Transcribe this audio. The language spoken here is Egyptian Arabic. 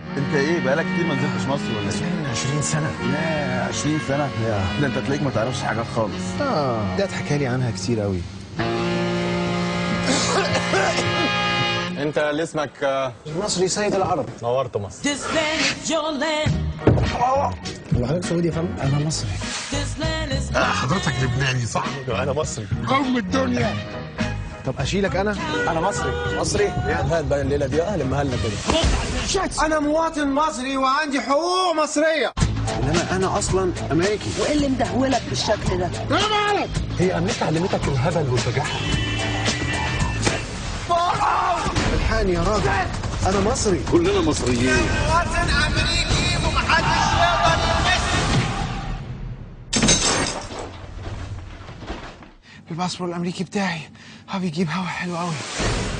انت ايه بقالك كتير ما نزلتش مصر ولا ايه؟ من 20 سنة يا 20 سنة يا. ده انت تلاقيك ما تعرفش حاجات خالص اه ده اتحكى لي عنها كتير قوي انت اللي اسمك آه، مصري سيد العرب نورت مصر This land is your land. هو حضرتك سعودي يا فندم انا مصري This land is حضرتك لبناني صح؟ انا مصري قوم الدنيا طب اشيلك انا انا مصري مصري هات بقى الليله دي اهل مهلنا كده انا مواطن مصري وعندي حقوق مصريه انما انا اصلا امريكي وايه اللي مدهولك بالشكل ده هي امريكا علمتك الهبل والبجاحه الحقني يا راجل انا مصري كلنا مصريين مواطن امريكي ومحدش يقدر يلمسني الباسبور الامريكي بتاعي ها بيجيب هوا حلو قوي